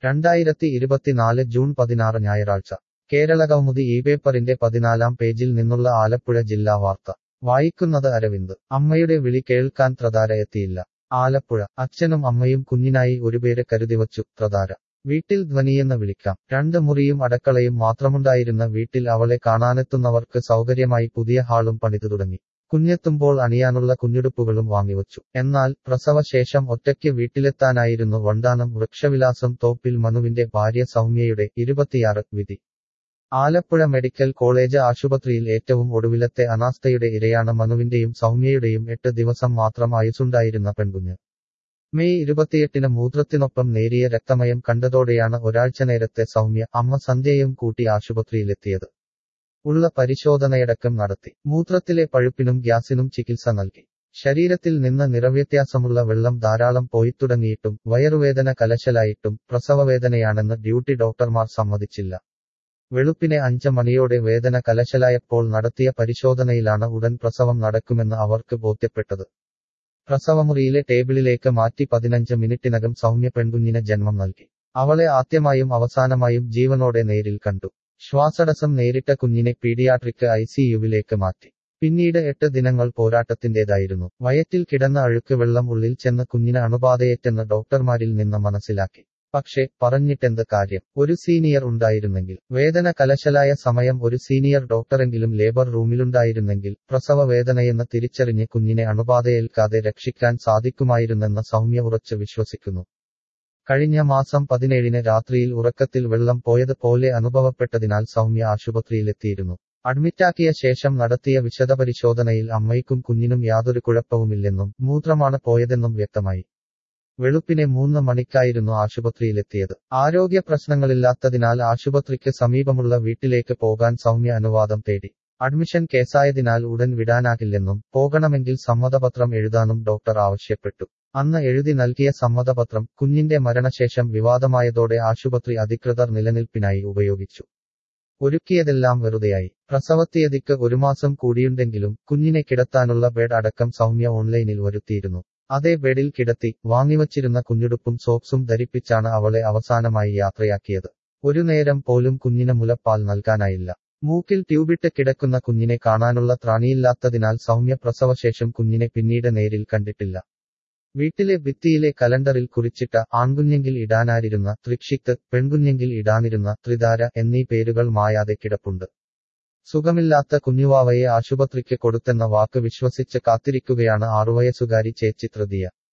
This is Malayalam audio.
രണ്ടായിരത്തി ഇരുപത്തിനാല് ജൂൺ പതിനാറ് ഞായറാഴ്ച കേരളകൗമുദി ഈ പേപ്പറിന്റെ പതിനാലാം പേജിൽ നിന്നുള്ള ആലപ്പുഴ ജില്ലാ വാർത്ത വായിക്കുന്നത് അരവിന്ദ് അമ്മയുടെ വിളി കേൾക്കാൻ ത്രതാര എത്തിയില്ല ആലപ്പുഴ അച്ഛനും അമ്മയും കുഞ്ഞിനായി ഒരുപേരെ കരുതിവച്ചു ത്രതാര വീട്ടിൽ ധ്വനിയെന്ന് വിളിക്കാം രണ്ട് മുറിയും അടക്കളയും മാത്രമുണ്ടായിരുന്ന വീട്ടിൽ അവളെ കാണാനെത്തുന്നവർക്ക് സൗകര്യമായി പുതിയ ഹാളും പണിതു തുടങ്ങി കുഞ്ഞെത്തുമ്പോൾ അണിയാനുള്ള കുഞ്ഞുടുപ്പുകളും വാങ്ങിവച്ചു എന്നാൽ പ്രസവശേഷം ഒറ്റയ്ക്ക് വീട്ടിലെത്താനായിരുന്നു വണ്ടാനം വൃക്ഷവിലാസം തോപ്പിൽ മനുവിന്റെ ഭാര്യ സൗമ്യയുടെ ഇരുപത്തിയാറ് വിധി ആലപ്പുഴ മെഡിക്കൽ കോളേജ് ആശുപത്രിയിൽ ഏറ്റവും ഒടുവിലത്തെ അനാസ്ഥയുടെ ഇരയാണ് മനുവിന്റെയും സൗമ്യയുടെയും എട്ട് ദിവസം മാത്രം ആയുസുണ്ടായിരുന്ന പെൺകുഞ്ഞ് മെയ് ഇരുപത്തിയെട്ടിന് മൂത്രത്തിനൊപ്പം നേരിയ രക്തമയം കണ്ടതോടെയാണ് ഒരാഴ്ച നേരത്തെ സൗമ്യ അമ്മ സന്ധ്യയും കൂട്ടി ആശുപത്രിയിലെത്തിയത് ഉള്ള പരിശോധനയടക്കം നടത്തി മൂത്രത്തിലെ പഴുപ്പിനും ഗ്യാസിനും ചികിത്സ നൽകി ശരീരത്തിൽ നിന്ന് നിറവ്യത്യാസമുള്ള വെള്ളം ധാരാളം പോയിത്തുടങ്ങിയിട്ടും വയറുവേദന കലശലായിട്ടും പ്രസവവേദനയാണെന്ന് ഡ്യൂട്ടി ഡോക്ടർമാർ സമ്മതിച്ചില്ല വെളുപ്പിനെ അഞ്ച് മണിയോടെ വേദന കലശലായപ്പോൾ നടത്തിയ പരിശോധനയിലാണ് ഉടൻ പ്രസവം നടക്കുമെന്ന് അവർക്ക് ബോധ്യപ്പെട്ടത് പ്രസവമുറിയിലെ ടേബിളിലേക്ക് മാറ്റി പതിനഞ്ച് മിനിറ്റിനകം സൗമ്യ പെൺകുഞ്ഞിന് ജന്മം നൽകി അവളെ ആദ്യമായും അവസാനമായും ജീവനോടെ നേരിൽ കണ്ടു ശ്വാസടസം നേരിട്ട കുഞ്ഞിനെ പീഡിയാട്രിക് ഐസിയുവിലേക്ക് മാറ്റി പിന്നീട് എട്ട് ദിനങ്ങൾ പോരാട്ടത്തിന്റേതായിരുന്നു വയറ്റിൽ കിടന്ന അഴുക്ക് വെള്ളം ഉള്ളിൽ ചെന്ന് കുഞ്ഞിന് അണുബാധയേറ്റെന്ന് ഡോക്ടർമാരിൽ നിന്ന് മനസ്സിലാക്കി പക്ഷേ പറഞ്ഞിട്ടെന്ത് കാര്യം ഒരു സീനിയർ ഉണ്ടായിരുന്നെങ്കിൽ വേദന കലശലായ സമയം ഒരു സീനിയർ ഡോക്ടറെങ്കിലും ലേബർ റൂമിലുണ്ടായിരുന്നെങ്കിൽ പ്രസവ വേദനയെന്ന് തിരിച്ചറിഞ്ഞ് കുഞ്ഞിനെ അണുബാധയേൽക്കാതെ രക്ഷിക്കാൻ സാധിക്കുമായിരുന്നെന്ന് സൗമ്യ ഉറച്ച് വിശ്വസിക്കുന്നു കഴിഞ്ഞ മാസം പതിനേഴിന് രാത്രിയിൽ ഉറക്കത്തിൽ വെള്ളം പോയത് പോലെ അനുഭവപ്പെട്ടതിനാൽ സൗമ്യ ആശുപത്രിയിലെത്തിയിരുന്നു അഡ്മിറ്റാക്കിയ ശേഷം നടത്തിയ വിശദപരിശോധനയിൽ അമ്മയ്ക്കും കുഞ്ഞിനും യാതൊരു കുഴപ്പവുമില്ലെന്നും മൂത്രമാണ് പോയതെന്നും വ്യക്തമായി വെളുപ്പിനെ മൂന്ന് മണിക്കായിരുന്നു ആശുപത്രിയിലെത്തിയത് ആരോഗ്യ പ്രശ്നങ്ങളില്ലാത്തതിനാൽ ആശുപത്രിക്ക് സമീപമുള്ള വീട്ടിലേക്ക് പോകാൻ സൗമ്യ അനുവാദം തേടി അഡ്മിഷൻ കേസായതിനാൽ ഉടൻ വിടാനാകില്ലെന്നും പോകണമെങ്കിൽ സമ്മതപത്രം എഴുതാനും ഡോക്ടർ ആവശ്യപ്പെട്ടു അന്ന് എഴുതി നൽകിയ സമ്മതപത്രം കുഞ്ഞിന്റെ മരണശേഷം വിവാദമായതോടെ ആശുപത്രി അധികൃതർ നിലനിൽപ്പിനായി ഉപയോഗിച്ചു ഒരുക്കിയതെല്ലാം വെറുതെയായി പ്രസവത്തീയതിക്ക് ഒരു മാസം കൂടിയുണ്ടെങ്കിലും കുഞ്ഞിനെ കിടത്താനുള്ള ബെഡ് അടക്കം സൗമ്യ ഓൺലൈനിൽ വരുത്തിയിരുന്നു അതേ ബെഡിൽ കിടത്തി വാങ്ങിവച്ചിരുന്ന കുഞ്ഞുടുപ്പും സോക്സും ധരിപ്പിച്ചാണ് അവളെ അവസാനമായി യാത്രയാക്കിയത് ഒരു നേരം പോലും കുഞ്ഞിന് മുലപ്പാൽ നൽകാനായില്ല മൂക്കിൽ ട്യൂബിട്ട് കിടക്കുന്ന കുഞ്ഞിനെ കാണാനുള്ള ത്രാണിയില്ലാത്തതിനാൽ സൗമ്യ പ്രസവശേഷം കുഞ്ഞിനെ പിന്നീട് നേരിൽ കണ്ടിട്ടില്ല വീട്ടിലെ ഭിത്തിയിലെ കലണ്ടറിൽ കുറിച്ചിട്ട ആൺകുഞ്ഞെങ്കിൽ ഇടാനായിരുന്ന ത്രിക്ഷിത്ത് പെൺകുഞ്ഞെങ്കിൽ ഇടാനിരുന്ന ത്രിതാര എന്നീ പേരുകൾ മായാതെ കിടപ്പുണ്ട് സുഖമില്ലാത്ത കുഞ്ഞുവാവയെ ആശുപത്രിക്ക് കൊടുത്തെന്ന വാക്ക് വിശ്വസിച്ച് കാത്തിരിക്കുകയാണ് ആറുവയസ്സുകാരി ചേച്ചി തൃതീയ